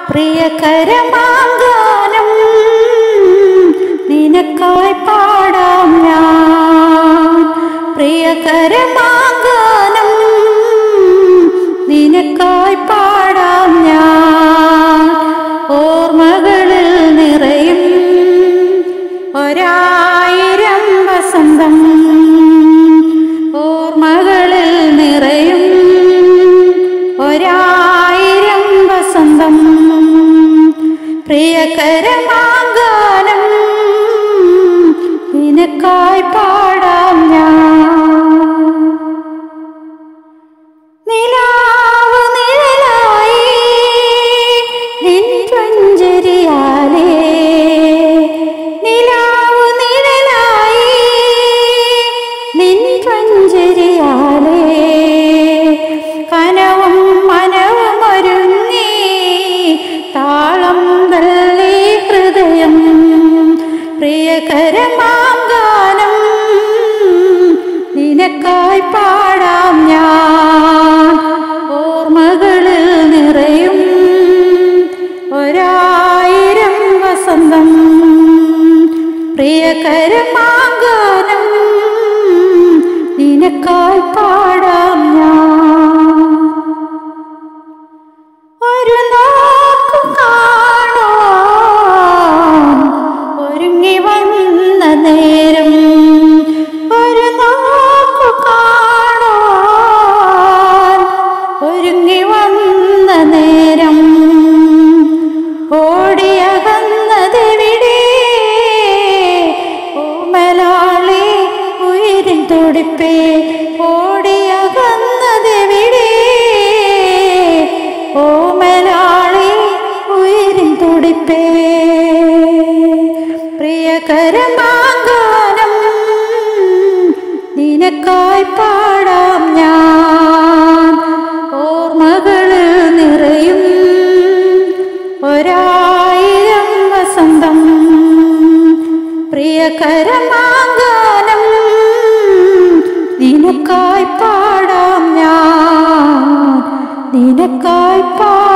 പ്രിയകരമാങ്കാനം നിനക്കായി പാടാം ഞാൻ പ്രിയകരമാങ്കാനം നിനക്കായി പാടാം ഞാൻ ഓർമ്മകളിൽ നിറയും ഒരായിരം വസന്തം ഓർമ്മകളിൽ നിറയും ഒരായിരം വസന്തം പ്രിയകരമാങ്കാനം നിനക്കായി പാടാം ഞാൻ നിലാവ് നിഴലായി നിൻ പുഞ്ചിരിയാലേ നിലാവ് നിഴലായി നിൻ പുഞ്ചിരിയാലേ കനവും മനവും ഒരുങ്ങി താളം തള്ളി ഹൃദയം പ്രിയകരമാം ഗാനം നിനക്കായി പാടാം ഞാൻ ഓർമ്മകളിൽ നിറയും ഒരായിരം വസന്തം പ്രിയകരമാം ഗാനം നിനക്കായി പാടാം ഞാൻ ഒരു നോക്കു കാണാൻ ഒരുങ്ങി വന്ന നേരം ഒരു നോക്കു കാണാൻ ഒരുങ്ങി വന്ന നേരം ഓടിയകന്നതെവിടെ ഓമലാളി ഉയരിൻ തുടിപ്പേ ഓടിയകന്നതെവിടെ ഓമലാളി ഉയരിൻ തുടിപ്പേ പ്രിയകരമാങ്കാനം നിനക്കായി പാടാം ഞാൻ ഓർമ്മകളിൽ നിറയും ഒരായിരം വസന്തം പ്രിയകരമാങ്കാനം നിനക്കായി പാടാം ഞാൻ നിനക്കായി പാടാം